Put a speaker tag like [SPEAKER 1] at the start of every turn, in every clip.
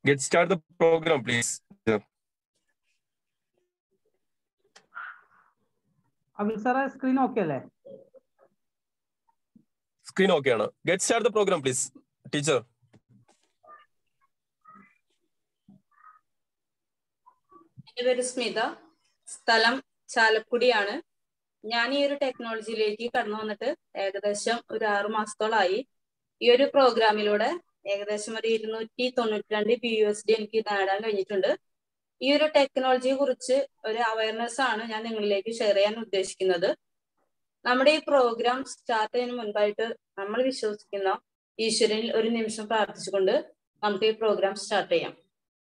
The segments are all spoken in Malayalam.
[SPEAKER 1] Get start the program, please.
[SPEAKER 2] Akhil സാറേ സ്ക്രീൻ ഓക്കെ അല്ലേ
[SPEAKER 1] Screen okay ആണ്. Get start the program, please. Teacher.
[SPEAKER 3] എൻ്റെ പേര് സ്മിത സ്ഥലം ചാലക്കുടിയാണ് ഞാൻ ഈ ഒരു ടെക്നോളജിയിലേക്ക് കടന്നു വന്നിട്ട് ഏകദേശം ഒരു ആറു മാസത്തോളായി ഈ ഒരു പ്രോഗ്രാമിലൂടെ ഏകദേശം ഒരു ഇരുന്നൂറ്റി തൊണ്ണൂറ്റി രണ്ട് പി യു എസ് ഡി എനിക്ക് നേടാൻ കഴിഞ്ഞിട്ടുണ്ട് ഈ ഒരു ടെക്നോളജിയെ കുറിച്ച് ഒരു അവയർനെസ് ആണ് ഞാൻ നിങ്ങളിലേക്ക് ഷെയർ ചെയ്യാൻ ഉദ്ദേശിക്കുന്നത് നമ്മുടെ ഈ പ്രോഗ്രാം സ്റ്റാർട്ട് ചെയ്യുന്നതിന് മുൻപായിട്ട് നമ്മൾ വിശ്വസിക്കുന്ന ഈശ്വരനിൽ ഒരു നിമിഷം പ്രാർത്ഥിച്ചുകൊണ്ട് നമുക്ക് ഈ പ്രോഗ്രാം സ്റ്റാർട്ട് ചെയ്യാം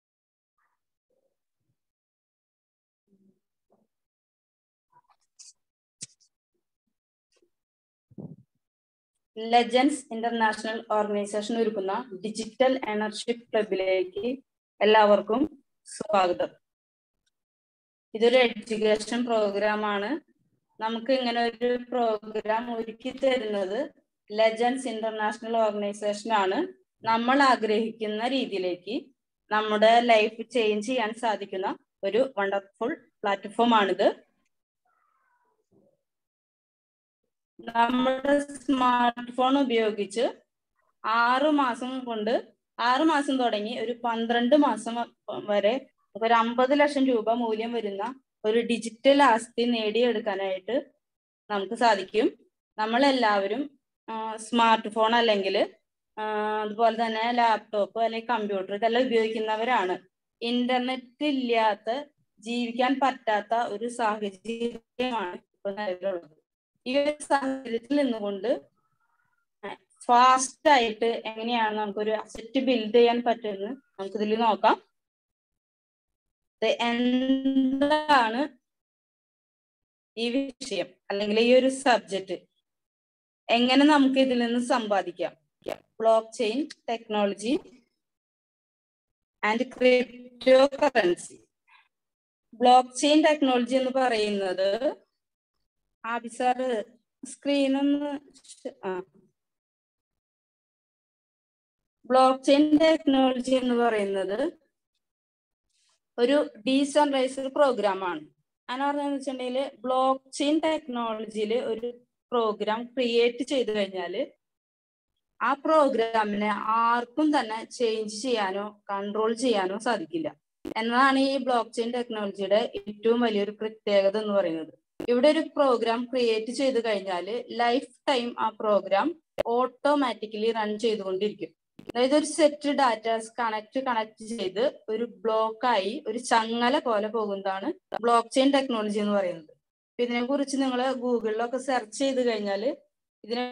[SPEAKER 3] ലെജൻസ് ഇന്റർനാഷണൽ ഓർഗനൈസേഷൻ ഒരുക്കുന്ന ഡിജിറ്റൽ എനർഷിപ്പ് ക്ലബിലേക്ക് എല്ലാവർക്കും സ്വാഗതം ഇതൊരു എഡ്യൂക്കേഷൻ പ്രോഗ്രാം ആണ് നമുക്ക് ഇങ്ങനെ ഒരു പ്രോഗ്രാം ഒരുക്കി തരുന്നത് ലെജൻസ് ഇന്റർനാഷണൽ ഓർഗനൈസേഷൻ ആണ് നമ്മൾ ആഗ്രഹിക്കുന്ന രീതിയിലേക്ക് നമ്മുടെ ലൈഫ് ചേഞ്ച് ചെയ്യാൻ സാധിക്കുന്ന ഒരു വണ്ടർഫുൾ പ്ലാറ്റ്ഫോം ആണിത് നമ്മുടെ സ്മാർട്ട് ഫോൺ ഉപയോഗിച്ച് ആറു മാസം കൊണ്ട് ആറു മാസം തുടങ്ങി ഒരു പന്ത്രണ്ട് മാസം വരെ ഒരു അമ്പത് ലക്ഷം രൂപ മൂല്യം വരുന്ന ഒരു ഡിജിറ്റൽ ആസ്തി നേടിയെടുക്കാനായിട്ട് നമുക്ക് സാധിക്കും നമ്മളെല്ലാവരും സ്മാർട്ട് ഫോൺ അല്ലെങ്കിൽ അതുപോലെ തന്നെ ലാപ്ടോപ്പ് അല്ലെങ്കിൽ കമ്പ്യൂട്ടർ ഇതെല്ലാം ഉപയോഗിക്കുന്നവരാണ് ഇന്റർനെറ്റ് ഇല്ലാത്ത ജീവിക്കാൻ പറ്റാത്ത ഒരു സാഹചര്യമാണ് ഇപ്പൊ നിലവിലുള്ളത് ഈ ഒരു സാഹചര്യത്തിൽ നിന്നുകൊണ്ട് ഫാസ്റ്റ് ആയിട്ട് എങ്ങനെയാണ് നമുക്കൊരു അസറ്റ് ബിൽഡ് ചെയ്യാൻ പറ്റുമെന്ന് നമുക്ക് ഇതിൽ നോക്കാം എന്താണ് ഈ വിഷയം അല്ലെങ്കിൽ ഈ ഒരു സബ്ജക്റ്റ് എങ്ങനെ നമുക്ക് ഇതിൽ നിന്ന് സമ്പാദിക്കാം blockchain technology and cryptocurrency blockchain technology എന്ന് പറയുന്നത് ആബി സാറ് സ്ക്രീൻ ഒന്ന് ആ ബ്ലോക്ക് ചെയിൻ ടെക്നോളജി എന്ന് പറയുന്നത് ഒരു ഡീസെൻട്രൈസ്ഡ് പ്രോഗ്രാം ആണ് അങ്ങനെ പറഞ്ഞതെന്ന് വെച്ചിട്ടുണ്ടെങ്കിൽ ബ്ലോക്ക് ചെയിൻ ടെക്നോളജിയിൽ ഒരു പ്രോഗ്രാം ക്രിയേറ്റ് ചെയ്തു കഴിഞ്ഞാൽ ആ പ്രോഗ്രാമിനെ ആർക്കും തന്നെ ചേഞ്ച് ചെയ്യാനോ കൺട്രോൾ ചെയ്യാനോ സാധിക്കില്ല എന്നതാണ് ഈ ബ്ലോക്ക് ചെയിൻ ടെക്നോളജിയുടെ ഏറ്റവും വലിയൊരു പ്രത്യേകത എന്ന് പറയുന്നത് ഇവിടെ ഒരു പ്രോഗ്രാം ക്രിയേറ്റ് ചെയ്ത് കഴിഞ്ഞാൽ ലൈഫ് ടൈം ആ പ്രോഗ്രാം ഓട്ടോമാറ്റിക്കലി റൺ ചെയ്തുകൊണ്ടിരിക്കും അതായത് ഒരു സെറ്റ് ഡാറ്റാസ് കണക്ട് കണക്ട് ചെയ്ത് ഒരു ബ്ലോക്കായി ഒരു ചങ്ങല പോലെ പോകുന്നതാണ് ബ്ലോക്ക് ചെയിൻ ടെക്നോളജി എന്ന് പറയുന്നത് ഇതിനെ കുറിച്ച് നിങ്ങൾ ഗൂഗിളിലൊക്കെ സെർച്ച് ചെയ്ത് കഴിഞ്ഞാൽ ഇതിനെ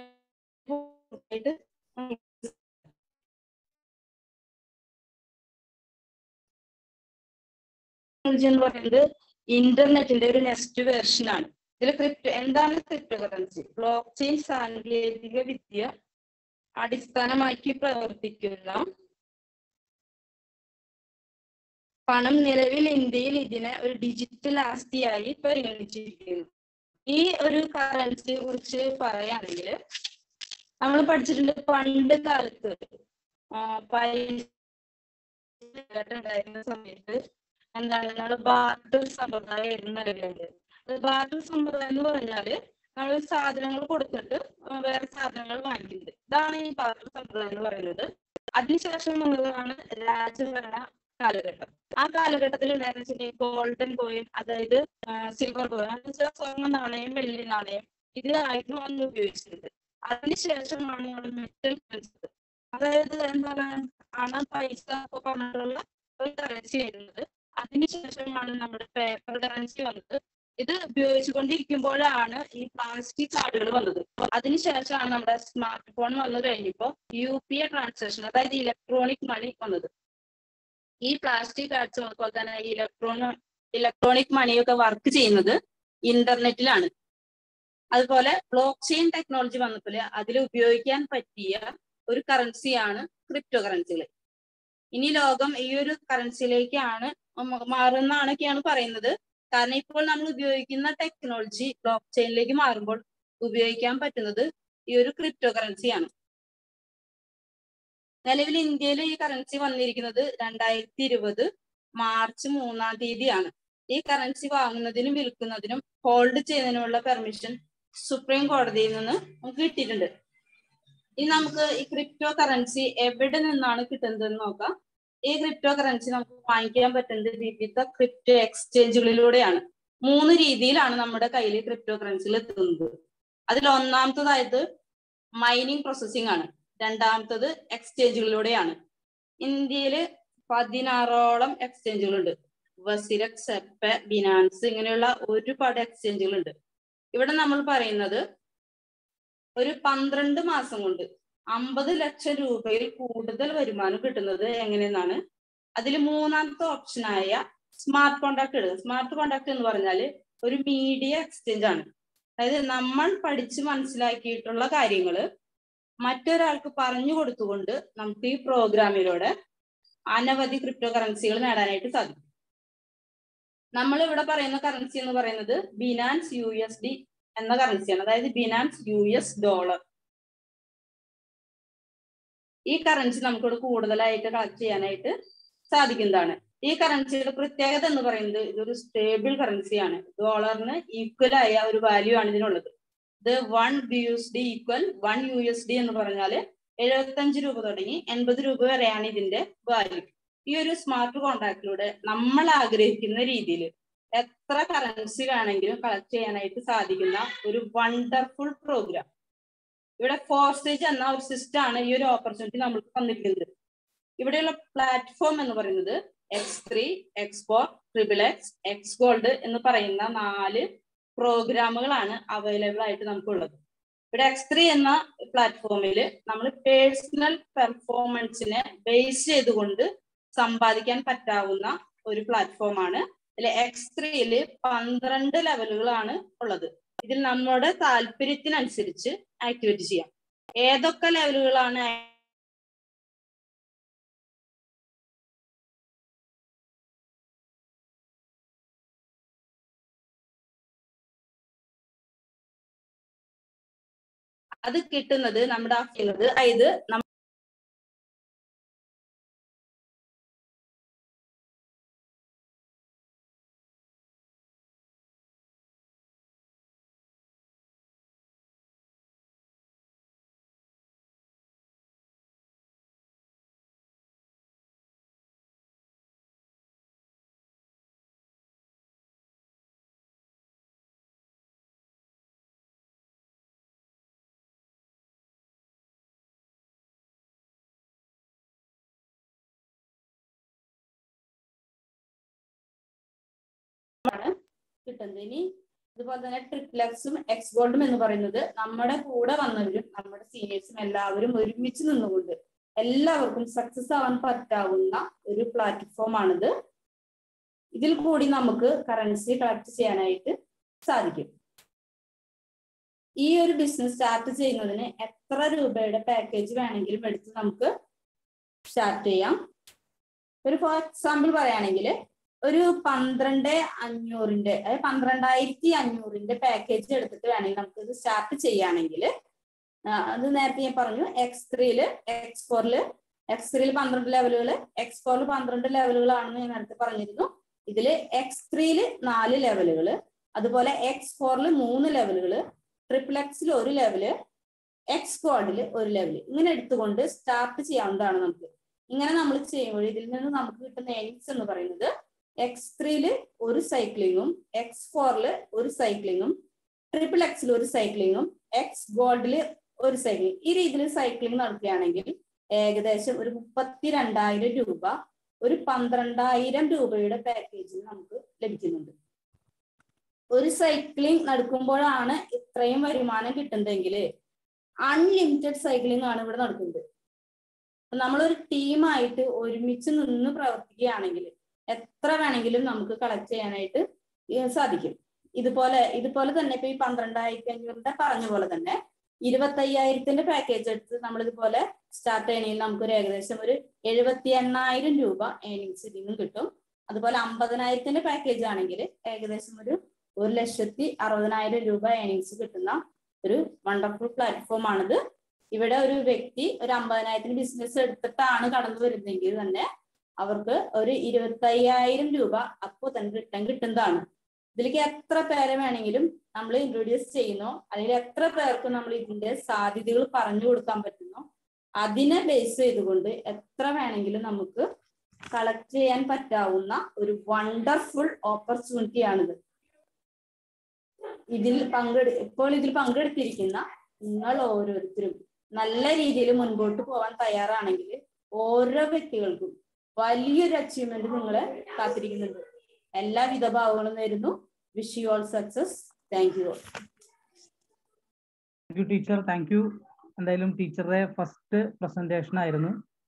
[SPEAKER 3] എന്ന് പറയുന്നത് ഇന്റർനെറ്റിന്റെ ഒരു നെക്സ്റ്റ് വേർഷൻ ആണ് ഇതിൽ ക്രിപ്റ്റോ എന്താണ് ക്രിപ്റ്റോ കറൻസി ബ്ലോക്ക് ചെയിൻ സാങ്കേതിക വിദ്യ അടിസ്ഥാനമാക്കി പ്രവർത്തിക്കുന്ന പണം നിലവിൽ ഇന്ത്യയിൽ ഇതിനെ ഒരു ഡിജിറ്റൽ ആസ്തിയായി പരിഗണിച്ചിരിക്കുന്നു ഈ ഒരു കറൻസിയെ കുറിച്ച് പറയുകയാണെങ്കിൽ നമ്മൾ പഠിച്ചിട്ടുണ്ട് പണ്ട് കാലത്ത് ഉണ്ടായിരുന്ന സമയത്ത് എന്താണ് നമ്മൾ ബാർട്ടർ സമ്പ്രദായം നിലവിലുണ്ട് ബാർട്ടർ സമ്പ്രദായം എന്ന് പറഞ്ഞാല് നമ്മൾ സാധനങ്ങൾ കൊടുത്തിട്ട് വേറെ സാധനങ്ങൾ വാങ്ങിക്കുന്നത് ഇതാണ് ഈ ബാർട്ടർ സമ്പ്രദായം എന്ന് പറയുന്നത് അതിനുശേഷം വന്നതാണ് രാജഭരണ കാലഘട്ടം ആ കാലഘട്ടത്തിൽ ഉണ്ടായിരുന്ന ഗോൾഡൻ കോയിൻ അതായത് സിൽവർ കോയിൻ എന്ന് വെച്ചാൽ സ്വർണ്ണ നാണയം വെള്ളി നാണയം ഇതിലായിരുന്നു അന്ന് ഉപയോഗിച്ചിരുന്നത് അതിനുശേഷമാണ് നമ്മൾ മെറ്റൽ കറൻസി അതായത് എന്താണ് പണം പൈസ ഒക്കെ പറഞ്ഞിട്ടുള്ള ഒരു കറൻസി വരുന്നത് അതിനുശേഷമാണ് നമ്മുടെ പേപ്പർ കറൻസി വന്നത് ഇത് ഉപയോഗിച്ചുകൊണ്ടിരിക്കുമ്പോഴാണ് ഈ പ്ലാസ്റ്റിക് കാർഡുകൾ വന്നത് അതിനുശേഷമാണ് നമ്മുടെ സ്മാർട്ട് ഫോൺ വന്നു കഴിഞ്ഞപ്പോ യു പി ഐ ട്രാൻസാക്ഷൻ അതായത് ഇലക്ട്രോണിക് മണി വന്നത് ഈ പ്ലാസ്റ്റിക് കാർഡ്സ് അതുപോലെ തന്നെ ഇലക്ട്രോണ ഇലക്ട്രോണിക് മണിയൊക്കെ വർക്ക് ചെയ്യുന്നത് ഇന്റർനെറ്റിലാണ് അതുപോലെ ബ്ലോക്ക് ചെയിൻ ടെക്നോളജി വന്നപ്പോൾ അതിൽ ഉപയോഗിക്കാൻ പറ്റിയ ഒരു കറൻസിയാണ് ക്രിപ്റ്റോ കറൻസികൾ ഇനി ലോകം ഈ ഒരു കറൻസിയിലേക്കാണ് മാറുന്നതാണൊക്കെയാണ് പറയുന്നത് കാരണം ഇപ്പോൾ നമ്മൾ ഉപയോഗിക്കുന്ന ടെക്നോളജി ബ്ലോക്ക് ചെയിനിലേക്ക് മാറുമ്പോൾ ഉപയോഗിക്കാൻ പറ്റുന്നത് ഈ ഒരു ക്രിപ്റ്റോ കറൻസിയാണ് നിലവിൽ ഇന്ത്യയിൽ ഈ കറൻസി വന്നിരിക്കുന്നത് രണ്ടായിരത്തി ഇരുപത് മാർച്ച് മൂന്നാം തീയതിയാണ് ഈ കറൻസി വാങ്ങുന്നതിനും വിൽക്കുന്നതിനും ഹോൾഡ് ചെയ്യുന്നതിനുമുള്ള പെർമിഷൻ സുപ്രീം കോടതിയിൽ നിന്ന് നമുക്ക് കിട്ടിയിട്ടുണ്ട് ഇനി നമുക്ക് ഈ ക്രിപ്റ്റോ കറൻസി എവിടെ നിന്നാണ് കിട്ടുന്നത് എന്ന് നോക്കാം ഈ ക്രിപ്റ്റോ കറൻസി നമുക്ക് വാങ്ങിക്കാൻ പറ്റുന്നത് വിവിധ ക്രിപ്റ്റോ എക്സ്ചേഞ്ചുകളിലൂടെയാണ് മൂന്ന് രീതിയിലാണ് നമ്മുടെ കയ്യിൽ ക്രിപ്റ്റോ കറൻസികൾ എത്തുന്നത് അതിൽ ഒന്നാമത്തതായത് മൈനിങ് പ്രോസസ്സിംഗ് ആണ് രണ്ടാമത്തത് എക്സ്ചേഞ്ചുകളിലൂടെയാണ് ഇന്ത്യയിൽ പതിനാറോളം എക്സ്ചേഞ്ചുകളുണ്ട് വസിരക് സെപ്പ ബിനാൻസ് ഇങ്ങനെയുള്ള ഒരുപാട് എക്സ്ചേഞ്ചുകളുണ്ട് ഇവിടെ നമ്മൾ പറയുന്നത് ഒരു പന്ത്രണ്ട് മാസം കൊണ്ട് അമ്പത് ലക്ഷം രൂപയിൽ കൂടുതൽ വരുമാനം കിട്ടുന്നത് എങ്ങനെയെന്നാണ് അതിൽ മൂന്നാമത്തെ ഓപ്ഷനായ സ്മാർട്ട് കോൺട്രാക്ട് എടുക്കുക സ്മാർട്ട് കോൺട്രാക്ട് എന്ന് പറഞ്ഞാൽ ഒരു മീഡിയ എക്സ്ചേഞ്ച് ആണ് അതായത് നമ്മൾ പഠിച്ച് മനസ്സിലാക്കിയിട്ടുള്ള കാര്യങ്ങൾ മറ്റൊരാൾക്ക് പറഞ്ഞു കൊടുത്തുകൊണ്ട് നമുക്ക് ഈ പ്രോഗ്രാമിലൂടെ അനവധി ക്രിപ്റ്റോ കറൻസികൾ നേടാനായിട്ട് സാധിക്കും നമ്മൾ ഇവിടെ പറയുന്ന കറൻസി എന്ന് പറയുന്നത് ബിനാൻസ് യു എസ് ഡി എന്ന കറൻസിയാണ് അതായത് ബിനാൻസ് യു എസ് ഡോളർ ഈ കറൻസി നമുക്കിവിടെ കൂടുതലായിട്ട് കളക്ട് ചെയ്യാനായിട്ട് സാധിക്കുന്നതാണ് ഈ കറൻസിയുടെ പ്രത്യേകത എന്ന് പറയുന്നത് ഇതൊരു സ്റ്റേബിൾ കറൻസിയാണ് ഡോളറിന് ഈക്വൽ ആയ ഒരു വാല്യൂ ആണ് ഇതിനുള്ളത് ഇത് one B U S D equal one U S D എന്ന് പറഞ്ഞാൽ എഴുപത്തഞ്ച് രൂപ തുടങ്ങി എൺപത് രൂപ വരെയാണ് ഇതിന്റെ വാല്യൂ ഈ ഒരു സ്മാർട്ട് കോൺട്രാക്റ്റിലൂടെ നമ്മൾ ആഗ്രഹിക്കുന്ന രീതിയിൽ എത്ര കറൻസി വേണമെങ്കിലും കളക്ട് ചെയ്യാനായിട്ട് സാധിക്കുന്ന ഒരു വണ്ടർഫുൾ പ്രോഗ്രാം ഇവിടെ ഫോർസ്റ്റേജ് എന്ന ഒരു സിസ്റ്റം ആണ് ഈ ഒരു ഓപ്പർച്യൂണിറ്റി നമ്മൾക്ക് തന്നിരിക്കുന്നത് ഇവിടെയുള്ള പ്ലാറ്റ്ഫോം എന്ന് പറയുന്നത് X three X four triple X X gold എന്ന് പറയുന്ന നാല് പ്രോഗ്രാമുകളാണ് അവൈലബിൾ ആയിട്ട് നമുക്കുള്ളത് ഇവിടെ എക്സ് ത്രീ എന്ന പ്ലാറ്റ്ഫോമിൽ നമ്മൾ പേഴ്സണൽ പെർഫോമൻസിനെ ബേസ് ചെയ്തുകൊണ്ട് സമ്പാദിക്കാൻ പറ്റാവുന്ന ഒരു പ്ലാറ്റ്ഫോമാണ് ഇതിൽ എക്സ് ത്രീയില് പന്ത്രണ്ട് ലെവലുകളാണ് ഉള്ളത് ഇതിൽ നമ്മുടെ താല്പര്യത്തിനനുസരിച്ച് ആക്ടിവേറ്റ് ചെയ്യാം ഏതൊക്കെ ലെവലുകളാണ് അത് കിട്ടുന്നത് നമ്മുടെ ആ ചെയ്യുന്നത് അതായത് നമ്മ ആണ് കിട്ടുന്നത് ഇനി ഇതുപോലെ തന്നെ ട്രിപ്ലക്സും എക്സ് ഗോൾഡും എന്ന് പറയുന്നത് നമ്മുടെ കൂടെ വന്നവരും നമ്മുടെ സീനിയേഴ്സും എല്ലാവരും ഒരുമിച്ച് നിന്നുകൊണ്ട് എല്ലാവർക്കും സക്സസ് ആവാൻ പറ്റാവുന്ന ഒരു പ്ലാറ്റ്ഫോം ആണിത് ഇതിൽ കൂടി നമുക്ക് കറൻസി കളക്ട് ചെയ്യാനായിട്ട് സാധിക്കും ഈ ഒരു ബിസിനസ് സ്റ്റാർട്ട് ചെയ്യുന്നതിന് എത്ര രൂപയുടെ പാക്കേജ് വേണമെങ്കിലും എടുത്ത് നമുക്ക് സ്റ്റാർട്ട് ചെയ്യാം ഒരു ഫോർ എക്സാമ്പിൾ പറയുകയാണെങ്കിൽ ഒരു പന്ത്രണ്ട് അഞ്ഞൂറിന്റെ അതായത് പന്ത്രണ്ടായിരത്തി അഞ്ഞൂറിന്റെ പാക്കേജ് എടുത്തിട്ട് വേണമെങ്കിൽ നമുക്ക് ഇത് സ്റ്റാർട്ട് ചെയ്യുകയാണെങ്കിൽ അത് നേരത്തെ ഞാൻ പറഞ്ഞു എക്സ് ത്രീയില് എക്സ് ഫോറില് എക്സ് ത്രീയിൽ പന്ത്രണ്ട് ലെവലുകൾ എക്സ് ഫോറിൽ പന്ത്രണ്ട് ലെവലുകളാണെന്ന് ഞാൻ നേരത്തെ പറഞ്ഞിരുന്നു ഇതില് എക്സ് ത്രീയില് നാല് ലെവലുകൾ അതുപോലെ എക്സ് ഫോറിൽ മൂന്ന് ലെവലുകൾ ട്രിപ്പിൾ എക്സിൽ ഒരു ലെവല് എക്സ് സ്ക്വാഡിൽ ഒരു ലെവല് ഇങ്ങനെ എടുത്തുകൊണ്ട് സ്റ്റാർട്ട് ചെയ്യാവുന്നതാണ് നമുക്ക് ഇങ്ങനെ നമ്മൾ ചെയ്യുമ്പോൾ ഇതിൽ നിന്ന് നമുക്ക് കിട്ടുന്ന എയിംസ് എന്ന് പറയുന്നത് എക്സ് ത്രീയില് ഒരു സൈക്ലിങ്ങും എക്സ് ഫോറില് ഒരു സൈക്ലിങ്ങും ട്രിപ്പിൾ എക്സിൽ ഒരു സൈക്ലിങ്ങും എക്സ് ഗോൾഡില് ഒരു സൈക്ലിംഗ് ഈ രീതിയിൽ സൈക്ലിംഗ് നടത്തുകയാണെങ്കിൽ ഏകദേശം ഒരു മുപ്പത്തി രണ്ടായിരം രൂപ ഒരു പന്ത്രണ്ടായിരം രൂപയുടെ പാക്കേജിൽ നമുക്ക് ലഭിക്കുന്നുണ്ട് ഒരു സൈക്ലിംഗ് നടക്കുമ്പോഴാണ് ഇത്രയും വരുമാനം കിട്ടുന്നതെങ്കിൽ അൺലിമിറ്റഡ് സൈക്ലിംഗ് ആണ് ഇവിടെ നടക്കുന്നത് നമ്മളൊരു ടീമായിട്ട് ഒരുമിച്ച് നിന്ന് പ്രവർത്തിക്കുകയാണെങ്കിൽ എത്ര വേണമെങ്കിലും നമുക്ക് കളക്ട് ചെയ്യാനായിട്ട് സാധിക്കും ഇതുപോലെ ഇതുപോലെ തന്നെ ഇപ്പൊ ഈ പന്ത്രണ്ടായിരത്തി അഞ്ഞൂറിന്റെ പറഞ്ഞ പോലെ തന്നെ ഇരുപത്തയ്യായിരത്തിന്റെ പാക്കേജ് എടുത്ത് നമ്മൾ ഇതുപോലെ സ്റ്റാർട്ട് ചെയ്യണമെങ്കിൽ നമുക്കൊരു ഏകദേശം ഒരു എഴുപത്തി എണ്ണായിരം രൂപ ഏണിങ്സ് ഇതിൽ നിന്നും കിട്ടും അതുപോലെ അമ്പതിനായിരത്തിന്റെ പാക്കേജ് ആണെങ്കിൽ ഏകദേശം ഒരു ഒരു ലക്ഷത്തി അറുപതിനായിരം രൂപ ഏണിങ്സ് കിട്ടുന്ന ഒരു വണ്ടർഫുൾ പ്ലാറ്റ്ഫോം ആണിത് ഇവിടെ ഒരു വ്യക്തി ഒരു അമ്പതിനായിരത്തിന് ബിസിനസ് എടുത്തിട്ടാണ് കടന്നു വരുന്നതെങ്കിൽ തന്നെ അവർക്ക് ഒരു ഇരുപത്തയ്യായിരം രൂപ അപ്പോൾ തന്നെ റിട്ടേൺ കിട്ടുന്നതാണ് ഇതിലേക്ക് എത്ര പേരെ വേണമെങ്കിലും നമ്മൾ ഇൻട്രൊഡ്യൂസ് ചെയ്യുന്നോ അല്ലെങ്കിൽ എത്ര പേർക്ക് നമ്മൾ ഇതിന്റെ സാധ്യതകൾ പറഞ്ഞു കൊടുക്കാൻ പറ്റുന്നോ അതിനെ ബേസ് ചെയ്തുകൊണ്ട് എത്ര വേണമെങ്കിലും നമുക്ക് കളക്ട് ചെയ്യാൻ പറ്റാവുന്ന ഒരു വണ്ടർഫുൾ ഓപ്പർച്യൂണിറ്റി ആണിത് ഇതിൽ പങ്കെടു ഇപ്പോൾ ഇതിൽ പങ്കെടുത്തിരിക്കുന്ന നിങ്ങൾ ഓരോരുത്തരും നല്ല രീതിയിൽ മുൻപോട്ട് പോകാൻ തയ്യാറാണെങ്കിൽ ഓരോ വ്യക്തികൾക്കും വലിയൊരു അച്ചീവ്മെന്റ് നിങ്ങളെ കാത്തിരിക്കുന്നുണ്ട് എല്ലാവിധ ഭാവങ്ങളും നേരുന്നു wish you all success thank you
[SPEAKER 2] thank you teacher thank you എന്തായാലും ടീച്ചറുടെ ഫസ്റ്റ് പ്രസന്റേഷൻ ആയിരുന്നു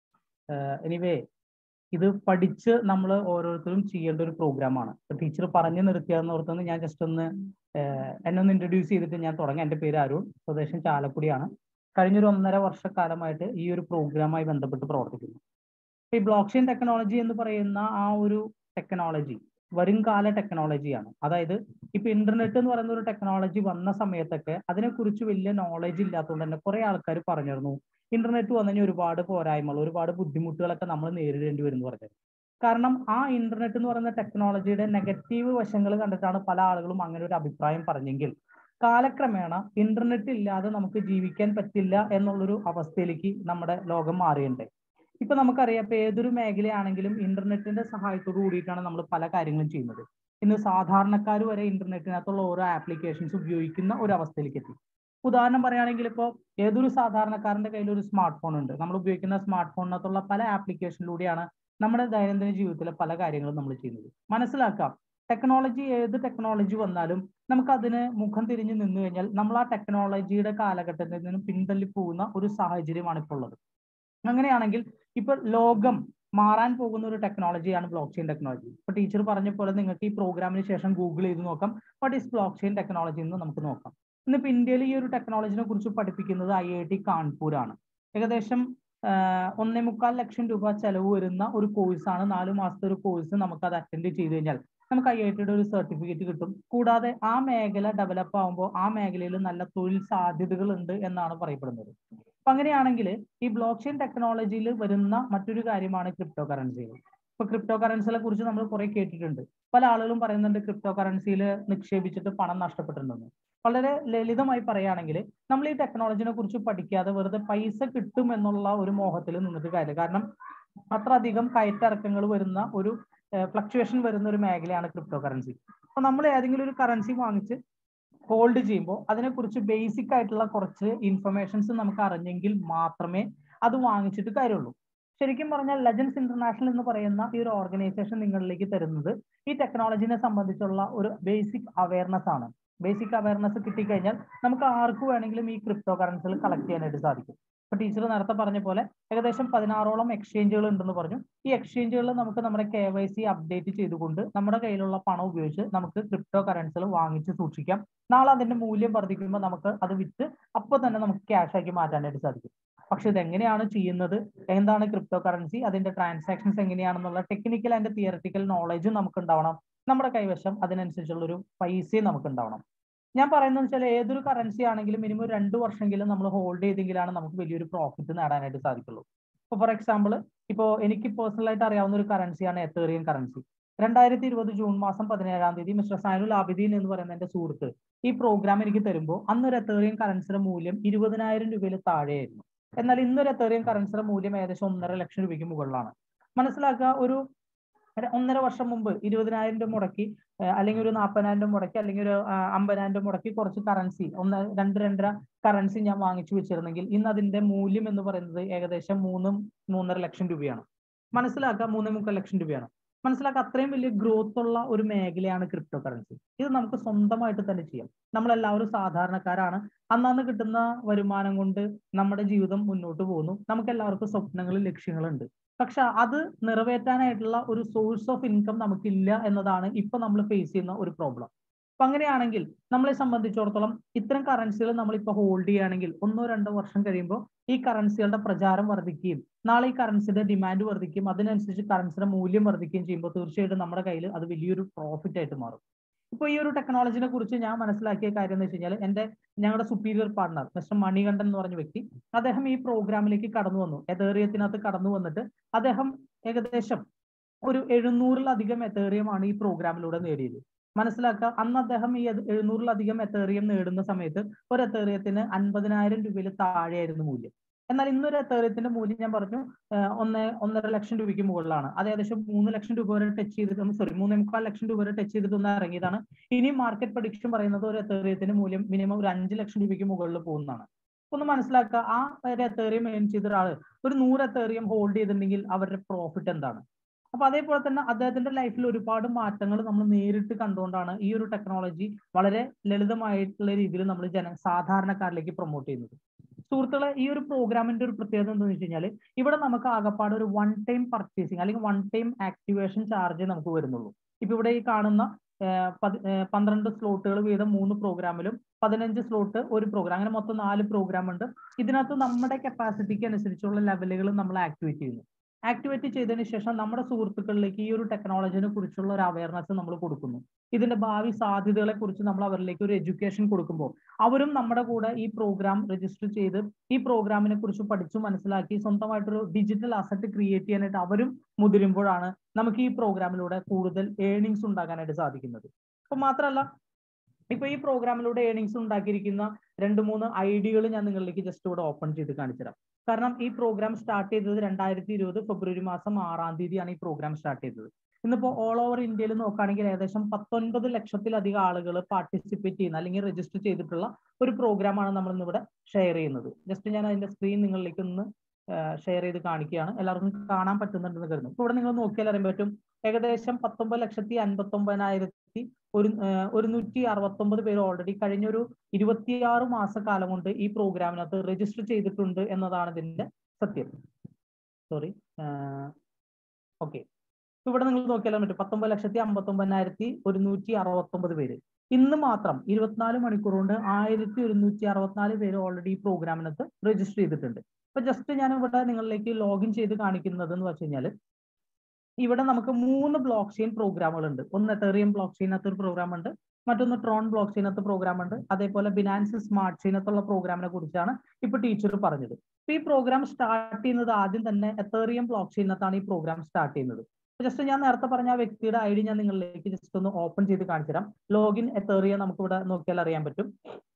[SPEAKER 2] എനിവേ ഇത് പഠിച്ച് നമ്മൾ ഓരോരുത്തരും ചെയ്യേണ്ട ഒരു പ്രോഗ്രാമാണ് ഇപ്പൊ ടീച്ചർ പറഞ്ഞു നിർത്തിയതെന്ന് ഓർത്തെന്ന് ഞാൻ ജസ്റ്റ് ഒന്ന് ഏഹ്, എന്നെ ഒന്ന് ഇൻട്രൊഡ്യൂസ് ചെയ്തിട്ട് ഞാൻ തുടങ്ങാം എൻ്റെ പേര് അരുൺ സ്വദേശം ചാലക്കുടിയാണ് കഴിഞ്ഞൊരു ഒന്നര വർഷക്കാലമായിട്ട് ഈ ഒരു പ്രോഗ്രാമായി ബന്ധപ്പെട്ട് പ്രവർത്തിക്കുന്നു ഈ ബ്ലോക്ക് ചെയിൻ ടെക്നോളജി എന്ന് പറയുന്ന ആ ഒരു ടെക്നോളജി വരുംകാല ടെക്നോളജിയാണ് അതായത് ഇപ്പൊ ഇന്റർനെറ്റ് എന്ന് പറയുന്ന ഒരു ടെക്നോളജി വന്ന സമയത്തൊക്കെ അതിനെക്കുറിച്ച് വലിയ നോളജ് ഇല്ലാത്തതുകൊണ്ട് തന്നെ കുറെ ആൾക്കാർ പറഞ്ഞിരുന്നു ഇന്റർനെറ്റ് വന്നു കഴിഞ്ഞാൽ ഒരുപാട് പോരായ്മകൾ ഒരുപാട് ബുദ്ധിമുട്ടുകളൊക്കെ നമ്മൾ നേരിടേണ്ടി വരും എന്ന് പറഞ്ഞത് കാരണം ആ ഇന്റർനെറ്റ് എന്ന് പറയുന്ന ടെക്നോളജിയുടെ നെഗറ്റീവ് വശങ്ങൾ കണ്ടിട്ടാണ് പല ആളുകളും അങ്ങനെ ഒരു അഭിപ്രായം പറഞ്ഞെങ്കിൽ കാലക്രമേണ ഇന്റർനെറ്റ് ഇല്ലാതെ നമുക്ക് ജീവിക്കാൻ പറ്റില്ല എന്നുള്ളൊരു അവസ്ഥയിലേക്ക് നമ്മുടെ ലോകം മാറിയിട്ടുണ്ട് ഇപ്പൊ നമുക്കറിയാം ഇപ്പൊ ഏതൊരു മേഖലയാണെങ്കിലും ഇന്റർനെറ്റിന്റെ സഹായത്തോട് കൂടിയിട്ടാണ് നമ്മൾ പല കാര്യങ്ങളും ചെയ്യുന്നത് ഇന്ന് സാധാരണക്കാർ വരെ ഇന്റർനെറ്റിനകത്തുള്ള ഓരോ ആപ്ലിക്കേഷൻസ് ഉപയോഗിക്കുന്ന ഒരു അവസ്ഥയിലേക്ക് എത്തി ഉദാഹരണം പറയുകയാണെങ്കിൽ ഇപ്പോൾ ഏതൊരു സാധാരണക്കാരന്റെ കയ്യിൽ ഒരു സ്മാർട്ട് ഫോൺ ഉണ്ട് നമ്മൾ ഉപയോഗിക്കുന്ന സ്മാർട്ട് ഫോണിനകത്തുള്ള പല ആപ്ലിക്കേഷനിലൂടെയാണ് നമ്മുടെ ദൈനംദിന ജീവിതത്തിലെ പല കാര്യങ്ങളും നമ്മൾ ചെയ്യുന്നത് മനസ്സിലാക്കാം ടെക്നോളജി ഏത് ടെക്നോളജി വന്നാലും നമുക്ക് അതിന് മുഖം തിരിഞ്ഞ് നിന്നു കഴിഞ്ഞാൽ നമ്മൾ ആ ടെക്നോളജിയുടെ കാലഘട്ടത്തിൽ നിന്നും പിന്തള്ളി പോകുന്ന ഒരു സാഹചര്യമാണ് ഇപ്പോൾ ഉള്ളത് അങ്ങനെയാണെങ്കിൽ ഇപ്പൊ ലോകം മാറാൻ പോകുന്ന ഒരു ടെക്നോളജിയാണ് ബ്ലോക്ക് ചെയിൻ ടെക്നോളജി ഇപ്പൊ ടീച്ചർ പറഞ്ഞ പോലെ നിങ്ങൾക്ക് ഈ പ്രോഗ്രാമിന് ശേഷം ഗൂഗിൾ ചെയ്ത് നോക്കാം what is blockchain technology എന്ന് നമുക്ക് നോക്കാം ഇന്നിപ്പോ ഇന്ത്യയിൽ ഈ ഒരു ടെക്നോളജിനെ കുറിച്ച് പഠിപ്പിക്കുന്നത് ഐ ഐ ടി കാൺപൂർ ആണ് ഏകദേശം ആഹ് ഒന്നേ മുക്കാൽ ലക്ഷം രൂപ ചെലവ് വരുന്ന ഒരു കോഴ്സാണ് നാല് മാസത്തെ ഒരു കോഴ്സ് നമുക്ക് അത് അറ്റൻഡ് ചെയ്ത് കഴിഞ്ഞാൽ നമുക്ക് ഐ ഐ ടിയുടെ ഒരു സർട്ടിഫിക്കറ്റ് കിട്ടും കൂടാതെ ആ മേഖല ഡെവലപ്പ് ആകുമ്പോൾ ആ മേഖലയിൽ നല്ല തൊഴിൽ സാധ്യതകൾ ഉണ്ട് എന്നാണ് പറയപ്പെടുന്നത് അപ്പൊ അങ്ങനെയാണെങ്കിൽ ഈ ബ്ലോക്ക് ചെയിൻ ടെക്നോളജിയിൽ വരുന്ന മറ്റൊരു കാര്യമാണ് ക്രിപ്റ്റോ കറൻസികൾ ഇപ്പൊ ക്രിപ്റ്റോ കറൻസികളെ കുറിച്ച് നമ്മൾ കുറെ കേട്ടിട്ടുണ്ട് പല ആളുകളും പറയുന്നുണ്ട് ക്രിപ്റ്റോ കറൻസിയിൽ നിക്ഷേപിച്ചിട്ട് പണം നഷ്ടപ്പെട്ടിട്ടുണ്ടെന്ന് വളരെ ലളിതമായി പറയുകയാണെങ്കിൽ നമ്മൾ ഈ ടെക്നോളജിനെ കുറിച്ച് പഠിക്കാതെ വെറുതെ പൈസ കിട്ടും എന്നുള്ള ഒരു മോഹത്തിൽ നിന്നിട്ട് കാര്യമില്ല കാരണം അത്ര അധികം കയറ്റിറക്കങ്ങൾ വരുന്ന ഒരു ഫ്ലക്ച്വേഷൻ വരുന്ന ഒരു മേഖലയാണ് ക്രിപ്റ്റോ കറൻസി അപ്പൊ നമ്മൾ ഏതെങ്കിലും ഒരു കറൻസി വാങ്ങിച്ച് ഹോൾഡ് ചെയ്യുമ്പോൾ അതിനെക്കുറിച്ച് ബേസിക് ആയിട്ടുള്ള കുറച്ച് ഇൻഫർമേഷൻസ് നമുക്ക് അറിഞ്ഞെങ്കിൽ മാത്രമേ അത് വാങ്ങിച്ചിട്ട് കാര്യമുള്ളൂ ശരിക്കും പറഞ്ഞാൽ ലെജൻസ് ഇന്റർനാഷണൽ എന്ന് പറയുന്ന ഈ ഒരു ഓർഗനൈസേഷൻ നിങ്ങളിലേക്ക് തരുന്നത് ഈ ടെക്നോളജിനെ സംബന്ധിച്ചുള്ള ഒരു ബേസിക് അവയർനെസ് ആണ് ബേസിക് അവയർനെസ് കിട്ടിക്കഴിഞ്ഞാൽ നമുക്ക് ആർക്ക് വേണമെങ്കിലും ഈ ക്രിപ്റ്റോ കറൻസികൾ കളക്ട് ചെയ്യാനായിട്ട് സാധിക്കും ഇപ്പൊ ടീച്ചർ നേരത്തെ പറഞ്ഞ പോലെ ഏകദേശം പതിനാറോളം എക്സ്ചേഞ്ചുകൾ ഉണ്ടെന്ന് പറഞ്ഞു ഈ എക്സ്ചേഞ്ചുകളിൽ നമുക്ക് നമ്മുടെ കെ വൈ സി അപ്ഡേറ്റ് ചെയ്തുകൊണ്ട് നമ്മുടെ കയ്യിലുള്ള പണം ഉപയോഗിച്ച് നമുക്ക് ക്രിപ്റ്റോ കറൻസികൾ വാങ്ങിച്ച് സൂക്ഷിക്കാം നാളെ അതിന്റെ മൂല്യം വർദ്ധിക്കുമ്പോൾ നമുക്ക് അത് വിറ്റ് അപ്പോൾ തന്നെ നമുക്ക് ക്യാഷ് ആക്കി മാറ്റാനായിട്ട് സാധിക്കും പക്ഷെ ഇത് എങ്ങനെയാണ് ചെയ്യുന്നത് എന്താണ് ക്രിപ്റ്റോ കറൻസി അതിന്റെ ട്രാൻസാക്ഷൻസ് എങ്ങനെയാണെന്നുള്ള ടെക്നിക്കൽ ആൻഡ് തിയററ്റിക്കൽ നോളജും നമുക്ക് ഉണ്ടാവണം നമ്മുടെ കൈവശം അതിനനുസരിച്ചുള്ള ഒരു പൈസയും നമുക്ക് ഉണ്ടാവണം ഞാൻ പറയുന്നത് വെച്ചാൽ ഏതൊരു കറൻസി ആണെങ്കിലും മിനിമം രണ്ട് വർഷമെങ്കിലും നമ്മൾ ഹോൾഡ് ചെയ്തെങ്കിലാണ് നമുക്ക് വലിയൊരു പ്രോഫിറ്റ് നേടാനായിട്ട് സാധിക്കുള്ളൂ ഇപ്പൊ ഫോർ എക്സാമ്പിൾ ഇപ്പോൾ എനിക്ക് പേഴ്സണൽ ആയിട്ട് അറിയാവുന്ന ഒരു കറൻസിയാണ് എത്തേറിയൻ കറൻസി രണ്ടായിരത്തി ഇരുപത് ജൂൺ മാസം പതിനേഴാം തീയതി മിസ്റ്റർ സൈനുൽ ആബിദീൻ എന്ന് പറയുന്ന എന്റെ സുഹൃത്ത് ഈ പ്രോഗ്രാം എനിക്ക് തരുമ്പോൾ അന്നൊരു എത്തേറിയൻ കറൻസിയുടെ മൂല്യം ഇരുപതിനായിരം രൂപയിൽ താഴെയായിരുന്നു എന്നാൽ ഇന്നൊരു എത്തേറിയൻ കറൻസിയുടെ മൂല്യം ഏകദേശം ഒന്നര ലക്ഷം രൂപയ്ക്ക് മുകളിലാണ് മനസ്സിലാക്കുക ഒരു ഒരു ഒന്നര വർഷം മുമ്പ് ഇരുപതിനായിരം രൂപ മുടക്കി ഏഹ് അല്ലെങ്കിൽ ഒരു നാൽപ്പതിനായിരം രൂപ മുടക്കി അല്ലെങ്കിൽ ഒരു ആ, അമ്പതിനായിരം രൂപ മുടക്കി കുറച്ച് കറൻസി ഒന്ന് രണ്ട് രണ്ടര കറൻസി ഞാൻ വാങ്ങിച്ചു വെച്ചിരുന്നെങ്കിൽ ഇന്ന് അതിന്റെ മൂല്യം എന്ന് പറയുന്നത് ഏകദേശം മൂന്നും മൂന്നര ലക്ഷം രൂപയാണ് മനസ്സിലാക്കുക മൂന്നേ മുക്കാൽ ലക്ഷം രൂപയാണ് മനസ്സിലാക്കുക അത്രയും വലിയ ഗ്രോത്ത് ഉള്ള ഒരു മേഖലയാണ് ക്രിപ്റ്റോ കറൻസി ഇത് നമുക്ക് സ്വന്തമായിട്ട് തന്നെ ചെയ്യാം നമ്മളെല്ലാവരും സാധാരണക്കാരാണ് അന്നന്ന് കിട്ടുന്ന വരുമാനം കൊണ്ട് നമ്മുടെ ജീവിതം മുന്നോട്ട് പോകുന്നു നമുക്ക് എല്ലാവർക്കും സ്വപ്നങ്ങളും ലക്ഷ്യങ്ങളുണ്ട് പക്ഷെ അത് നിറവേറ്റാനായിട്ടുള്ള ഒരു സോഴ്സ് ഓഫ് ഇൻകം നമുക്കില്ല എന്നതാണ് ഇപ്പൊ നമ്മൾ ഫേസ് ചെയ്യുന്ന ഒരു പ്രോബ്ലം അപ്പൊ അങ്ങനെയാണെങ്കിൽ നമ്മളെ സംബന്ധിച്ചിടത്തോളം ഇത്തരം കറൻസികൾ നമ്മളിപ്പോൾ ഹോൾഡ് ചെയ്യുകയാണെങ്കിൽ ഒന്നോ രണ്ടോ വർഷം കഴിയുമ്പോൾ ഈ കറൻസികളുടെ പ്രചാരം വർദ്ധിക്കുകയും നാളെ ഈ കറൻസിയുടെ ഡിമാൻഡ് വർദ്ധിക്കുകയും അതിനനുസരിച്ച് കറൻസിയുടെ മൂല്യം വർദ്ധിക്കുകയും ചെയ്യുമ്പോൾ തീർച്ചയായിട്ടും നമ്മുടെ കയ്യിൽ അത് വലിയൊരു പ്രോഫിറ്റ് ആയിട്ട് മാറും ഇപ്പൊ ഈ ഒരു ടെക്നോളജിനെ കുറിച്ച് ഞാൻ മനസ്സിലാക്കിയ കാര്യം എന്ന് വെച്ച് കഴിഞ്ഞാൽ എന്റെ ഞങ്ങളുടെ സുപ്പീരിയർ പാർട്ണർ മിസ്റ്റർ മണികണ്ഠൻ എന്ന് പറഞ്ഞ വ്യക്തി അദ്ദേഹം ഈ പ്രോഗ്രാമിലേക്ക് കടന്നു വന്നു എതേറിയത്തിനകത്ത് കടന്നു വന്നിട്ട് അദ്ദേഹം ഏകദേശം ഒരു എഴുന്നൂറിലധികം എത്തേറിയമാണ് ഈ പ്രോഗ്രാമിലൂടെ നേടിയത് മനസ്സിലാക്കുക അന്ന് അദ്ദേഹം ഈ എത് എഴുന്നൂറിലധികം എത്തേറിയം നേടുന്ന സമയത്ത് ഒരു എത്തേറിയത്തിന് അൻപതിനായിരം രൂപയിൽ താഴെയായിരുന്നു മൂല്യം എന്നാൽ ഇന്നൊരു എത്തേറിയത്തിന്റെ മൂല്യം ഞാൻ പറഞ്ഞു ആഹ് ഒന്ന് ഒന്നര ലക്ഷം രൂപയ്ക്ക് മുകളിലാണ് അത് ഏകദേശം മൂന്ന് ലക്ഷം രൂപ വരെ ടച്ച് ചെയ്തിട്ട് സോറി മൂന്നേ മുക്കാൽ ലക്ഷം രൂപ വരെ ടച്ച് ചെയ്തിട്ട് ഒന്ന് ഇറങ്ങിയതാണ് ഇനി മാർക്കറ്റ് പ്രഡിക്ഷൻ പറയുന്നത് ഒരു എത്തേറിയത്തിന്റെ മൂല്യം മിനിമം ഒരു അഞ്ച് ലക്ഷം രൂപയ്ക്ക് മുകളിൽ പോകുന്നതാണ് ഒന്ന് മനസ്സിലാക്കുക ആ ഒരു എത്തേറിയം ഏൺ ചെയ്ത ഒരാൾ ഒരു നൂറ് എത്തേറിയം ഹോൾഡ് ചെയ്തിട്ടുണ്ടെങ്കിൽ അവരുടെ പ്രോഫിറ്റ് എന്താണ് അപ്പൊ അതേപോലെ തന്നെ അദ്ദേഹത്തിന്റെ ലൈഫിൽ ഒരുപാട് മാറ്റങ്ങൾ നമ്മൾ നേരിട്ട് കണ്ടുകൊണ്ടാണ് ഈ ഒരു ടെക്നോളജി വളരെ ലളിതമായിട്ടുള്ള രീതിയിൽ നമ്മൾ ജന സാധാരണക്കാരിലേക്ക് പ്രൊമോട്ട് ചെയ്യുന്നത് സുഹൃത്തുക്കളെ ഈ ഒരു പ്രോഗ്രാമിന്റെ ഒരു പ്രത്യേകത എന്താണെന്ന് വെച്ച് കഴിഞ്ഞാൽ ഇവിടെ നമുക്ക് ആകപ്പാട് ഒരു വൺ ടൈം പർച്ചേസിങ് അല്ലെങ്കിൽ വൺ ടൈം ആക്ടിവേഷൻ ചാർജ് നമുക്ക് വരുന്നുള്ളൂ ഇപ്പൊ ഇവിടെ ഈ കാണുന്ന ഏർ പതി- ഏർ പന്ത്രണ്ട് സ്ലോട്ടുകൾ വീതം മൂന്ന് പ്രോഗ്രാമിലും പതിനഞ്ച് സ്ലോട്ട് ഒരു പ്രോഗ്രാം അങ്ങനെ മൊത്തം നാല് പ്രോഗ്രാം ഉണ്ട് ഇതിനകത്ത് നമ്മുടെ കപ്പാസിറ്റിക്ക് അനുസരിച്ചുള്ള ലെവലുകൾ നമ്മൾ ആക്ടിവേറ്റ് ചെയ്യുന്നു ആക്ടിവേറ്റ് ചെയ്തതിന് ശേഷം നമ്മുടെ സുഹൃത്തുക്കളിലേക്ക് ഈ ഒരു ടെക്നോളജിനെ കുറിച്ചുള്ള ഒരു അവയർനെസ് നമ്മൾ കൊടുക്കുന്നു ഇതിന്റെ ഭാവി സാധ്യതകളെ കുറിച്ച് നമ്മൾ അവരിലേക്ക് ഒരു എഡ്യൂക്കേഷൻ കൊടുക്കുമ്പോൾ അവരും നമ്മുടെ കൂടെ ഈ പ്രോഗ്രാം രജിസ്റ്റർ ചെയ്ത് ഈ പ്രോഗ്രാമിനെ കുറിച്ച് പഠിച്ചു മനസ്സിലാക്കി സ്വന്തമായിട്ടൊരു ഡിജിറ്റൽ അസറ്റ് ക്രിയേറ്റ് ചെയ്യാനായിട്ട് അവരും മുതിരുമ്പോഴാണ് നമുക്ക് ഈ പ്രോഗ്രാമിലൂടെ കൂടുതൽ ഏണിങ്സ് ഉണ്ടാക്കാനായിട്ട് സാധിക്കുന്നത് അപ്പൊ മാത്രമല്ല ഇപ്പൊ ഈ പ്രോഗ്രാമിലൂടെ ഏണിങ്സ് ഉണ്ടാക്കിയിരിക്കുന്ന രണ്ട് മൂന്ന് ഐഡിയകൾ ഞാൻ നിങ്ങളിലേക്ക് ജസ്റ്റ് ഇവിടെ ഓപ്പൺ ചെയ്ത് കാണിച്ചുതരാം കാരണം ഈ പ്രോഗ്രാം സ്റ്റാർട്ട് ചെയ്തത് രണ്ടായിരത്തി ഇരുപത് ഫെബ്രുവരി മാസം ആറാം തീയതിയാണ് ഈ പ്രോഗ്രാം സ്റ്റാർട്ട് ചെയ്തത് ഇന്നിപ്പോ ഓൾ ഓവർ ഇന്ത്യയിൽ നോക്കുകയാണെങ്കിൽ ഏകദേശം പത്തൊൻപത് ലക്ഷത്തിലധികം ആളുകൾ പാർട്ടിസിപ്പേറ്റ് ചെയ്യുന്ന അല്ലെങ്കിൽ രജിസ്റ്റർ ചെയ്തിട്ടുള്ള ഒരു പ്രോഗ്രാമാണ് നമ്മൾ ഇന്നിവിടെ ഷെയർ ചെയ്യുന്നത് ജസ്റ്റ് ഞാൻ അതിന്റെ സ്ക്രീൻ നിങ്ങളിലേക്ക് ഒന്ന് ഷെയർ ചെയ്ത് കാണിക്കുകയാണ് എല്ലാവർക്കും കാണാൻ പറ്റുന്നുണ്ടെന്ന് കരുതുന്നു ഇപ്പൊ ഇവിടെ നിങ്ങൾ നോക്കിയാൽ അറിയാൻ പറ്റും ഏകദേശം പത്തൊമ്പത് ലക്ഷത്തി അൻപത്തി ഒമ്പതിനായിരത്തി ഒരു ഏർ ഒരുന്നൂറ്റി അറുപത്തൊമ്പത് പേര് ഓൾറെഡി കഴിഞ്ഞ ഒരു ഇരുപത്തിയാറ് മാസക്കാലം കൊണ്ട് ഈ പ്രോഗ്രാമിനകത്ത് രജിസ്റ്റർ ചെയ്തിട്ടുണ്ട് എന്നതാണ് ഇതിന്റെ സത്യം സോറി ഓക്കെ ഇവിടെ നിങ്ങൾ നോക്കിയാലും പറ്റും പത്തൊമ്പത് ലക്ഷത്തി അമ്പത്തി ഒമ്പതിനായിരത്തി ഒരുന്നൂറ്റി അറുപത്തൊമ്പത് പേര് ഇന്ന് മാത്രം ഇരുപത്തിനാല് മണിക്കൂർ കൊണ്ട് ആയിരത്തി ഒരുന്നൂറ്റി അറുപത്തിനാല് പേര് ഓൾറെഡി ഈ പ്രോഗ്രാമിനകത്ത് രജിസ്റ്റർ ചെയ്തിട്ടുണ്ട് അപ്പൊ ജസ്റ്റ് ഞാൻ ഇവിടെ നിങ്ങളിലേക്ക് ലോഗിൻ ചെയ്ത് കാണിക്കുന്നത് എന്ന് വെച്ച് കഴിഞ്ഞാൽ ഇവിടെ നമുക്ക് മൂന്ന് ബ്ലോക്ക് ചെയിൻ പ്രോഗ്രാമുകൾ ഉണ്ട് ഒന്ന് എത്തേറിയം ബ്ലോക്ക് ചെയിനകത്ത് ഒരു പ്രോഗ്രാം ഉണ്ട് മറ്റൊന്ന് ട്രോൺ ബ്ലോക്ക് ചെയിനകത്ത് പ്രോഗ്രാം ഉണ്ട് അതേപോലെ ബിനാൻസ് സ്മാർട്ട് ചെയിനകത്തുള്ള പ്രോഗ്രാമിനെ കുറിച്ചാണ് ഇപ്പൊ ടീച്ചർ പറഞ്ഞത് അപ്പൊ ഈ പ്രോഗ്രാം സ്റ്റാർട്ട് ചെയ്യുന്നത് ആദ്യം തന്നെ എത്തേറിയം ബ്ലോക്ക് ചെയിനകത്താണ് ഈ പ്രോഗ്രാം സ്റ്റാർട്ട് ചെയ്യുന്നത് ജസ്റ്റ് ഞാൻ നേരത്തെ പറഞ്ഞ ആ വ്യക്തിയുടെ ഐ ഡി ഞാൻ നിങ്ങളിലേക്ക് ജസ്റ്റ് ഒന്ന് ഓപ്പൺ ചെയ്ത് കാണിച്ചു തരാം ലോഗിൻ എത്തേറിയം നമുക്ക് ഇവിടെ നോക്കിയാൽ അറിയാൻ പറ്റും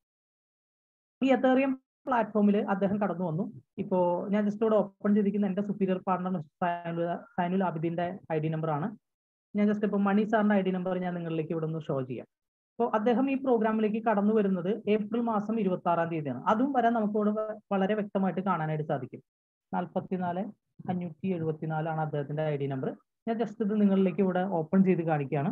[SPEAKER 2] ഈ എത്തേറിയം പ്ലാറ്റ്ഫോമിൽ അദ്ദേഹം കടന്നു വന്നു ഇപ്പോ ഞാൻ ജസ്റ്റ് ഇവിടെ ഓപ്പൺ ചെയ്തിരിക്കുന്ന എന്റെ സുപ്പീരിയർ പാർട്ണർ സൈനുൽ ആബിദിന്റെ ഐ ഡി നമ്പർ ആണ് ഞാൻ ജസ്റ്റ് ഇപ്പൊ മണി സാറിന്റെ ഐ ഡി നമ്പർ ഞാൻ നിങ്ങളിലേക്ക് ഇവിടെ ഒന്ന് ഷോ ചെയ്യാം അപ്പോൾ അദ്ദേഹം ഈ പ്രോഗ്രാമിലേക്ക് കടന്നു വരുന്നത് ഏപ്രിൽ മാസം ഇരുപത്തി ആറാം തീയതിയാണ് അതും വരെ നമുക്ക് ഇവിടെ വളരെ വ്യക്തമായിട്ട് കാണാനായിട്ട് സാധിക്കും നാൽപ്പത്തിനാല് അഞ്ഞൂറ്റി എഴുപത്തിനാലാണ് അദ്ദേഹത്തിന്റെ ഐ ഡി നമ്പർ ഞാൻ ജസ്റ്റ് ഇത് നിങ്ങളിലേക്ക് ഇവിടെ ഓപ്പൺ ചെയ്ത് കാണിക്കുകയാണ്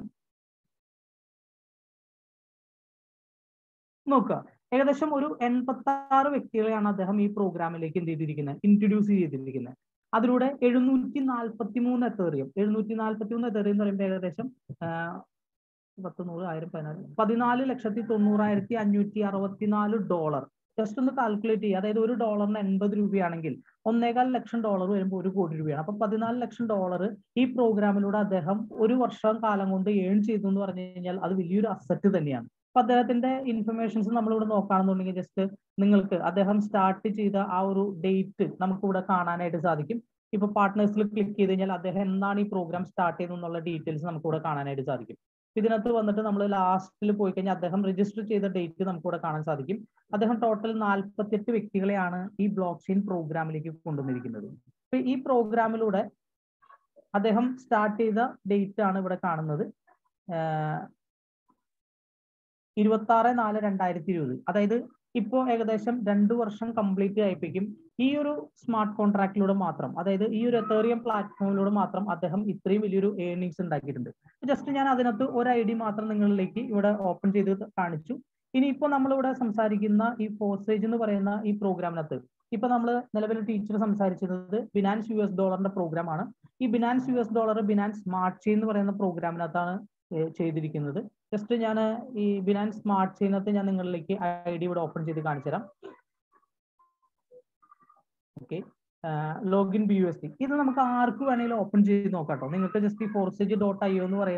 [SPEAKER 2] നോക്കുക ഏകദേശം ഒരു എൺപത്തി ആറ് വ്യക്തികളെയാണ് അദ്ദേഹം ഈ പ്രോഗ്രാമിലേക്ക് എന്ത് ചെയ്തിരിക്കുന്നത് ഇൻട്രൊഡ്യൂസ് ചെയ്തിരിക്കുന്നത് അതിലൂടെ എഴുന്നൂറ്റി നാൽപ്പത്തി മൂന്ന് എത്തേറിയം എഴുന്നൂറ്റി നാൽപ്പത്തി മൂന്ന് എത്തേറിയം എന്ന് പറയുമ്പോൾ ഏകദേശം പത്ത് നൂറ് ആയിരം പതിനാല് പതിനാല് ലക്ഷത്തി തൊണ്ണൂറായിരത്തി അഞ്ഞൂറ്റി അറുപത്തിനാല് ഡോളർ ജസ്റ്റ് ഒന്ന് കാൽക്കുലേറ്റ് ചെയ്യുക അതായത് ഒരു ഡോളറിന് എൺപത് രൂപയാണെങ്കിൽ ഒന്നേകാൽ ലക്ഷം ഡോളർ വരുമ്പോൾ ഒരു കോടി രൂപയാണ് അപ്പൊ പതിനാല് ലക്ഷം ഡോളർ ഈ പ്രോഗ്രാമിലൂടെ അദ്ദേഹം ഒരു വർഷം കാലം കൊണ്ട് ഏൺ ചെയ്തു എന്ന് പറഞ്ഞു കഴിഞ്ഞാൽ അത് വലിയൊരു അസറ്റ് തന്നെയാണ് അപ്പൊ അദ്ദേഹത്തിന്റെ ഇൻഫർമേഷൻസ് നമ്മളിവിടെ നോക്കുകയാണെന്നുണ്ടെങ്കിൽ ജസ്റ്റ് നിങ്ങൾക്ക് അദ്ദേഹം സ്റ്റാർട്ട് ചെയ്ത ആ ഒരു ഡേറ്റ് നമുക്ക് ഇവിടെ കാണാനായിട്ട് സാധിക്കും ഇപ്പൊ പാർട്ട്നേഴ്സിൽ ക്ലിക്ക് ചെയ്ത് കഴിഞ്ഞാൽ അദ്ദേഹം എന്നാണ് ഈ പ്രോഗ്രാം സ്റ്റാർട്ട് ചെയ്തെന്നുള്ള ഡീറ്റെയിൽസ് നമുക്ക് ഇവിടെ കാണാനായിട്ട് സാധിക്കും ഇതിനകത്ത് വന്നിട്ട് നമ്മൾ ലാസ്റ്റിൽ പോയി കഴിഞ്ഞാൽ അദ്ദേഹം രജിസ്റ്റർ ചെയ്ത ഡേറ്റ് നമുക്ക് ഇവിടെ കാണാൻ സാധിക്കും അദ്ദേഹം ടോട്ടൽ നാൽപ്പത്തെട്ട് വ്യക്തികളെയാണ് ഈ ബ്ലോക്ക് ചെയിൻ പ്രോഗ്രാമിലേക്ക് കൊണ്ടുവന്നിരിക്കുന്നത് അപ്പൊ ഈ പ്രോഗ്രാമിലൂടെ അദ്ദേഹം സ്റ്റാർട്ട് ചെയ്ത ഡേറ്റ് ആണ് ഇവിടെ കാണുന്നത് ഇരുപത്തി ആറ് നാല് രണ്ടായിരത്തി ഇരുപത് അതായത് ഇപ്പോൾ ഏകദേശം രണ്ടു വർഷം കംപ്ലീറ്റ് ആയിപ്പിക്കും ഈ ഒരു സ്മാർട്ട് കോൺട്രാക്റ്റിലൂടെ മാത്രം അതായത് ഈ ഒരു എത്തേറിയം പ്ലാറ്റ്ഫോമിലൂടെ മാത്രം അദ്ദേഹം ഇത്രയും വലിയൊരു ഏർണിങ്സ് ഉണ്ടാക്കിയിട്ടുണ്ട് ജസ്റ്റ് ഞാൻ അതിനകത്ത് ഒരു ഐ ഡി മാത്രം നിങ്ങളിലേക്ക് ഇവിടെ ഓപ്പൺ ചെയ്ത് കാണിച്ചു ഇനിയിപ്പോ നമ്മളിവിടെ സംസാരിക്കുന്ന ഈ ഫോർസേജ് എന്ന് പറയുന്ന ഈ പ്രോഗ്രാമിനകത്ത് ഇപ്പൊ നമ്മൾ നിലവിൽ ടീച്ചർ സംസാരിച്ചിരുന്നത് ബിനാൻസ് യു എസ് ഡോളറിന്റെ പ്രോഗ്രാം ആണ് ഈ Binance U S dollar Binance smart chain എന്ന് പറയുന്ന പ്രോഗ്രാമിനകത്താണ് ചെയ്തിരിക്കുന്നത് ജസ്റ്റ് ഞാൻ ഈ ബിനാൻസ് സ്മാർട്ട് ചെയിനകത്ത് ഞാൻ നിങ്ങളിലേക്ക് ഐ ഡി ഇവിടെ ഓപ്പൺ ചെയ്ത് കാണിച്ചു തരാം okay login B U S D ഇത് നമുക്ക് ആർക്ക് വേണമെങ്കിലും ഓപ്പൺ ചെയ്ത് നോക്കാം കേട്ടോ നിങ്ങൾക്ക് ജസ്റ്റ് ഈ ഫോർസേജ് ഡോട്ട് ഐ എന്ന് പറയുന്ന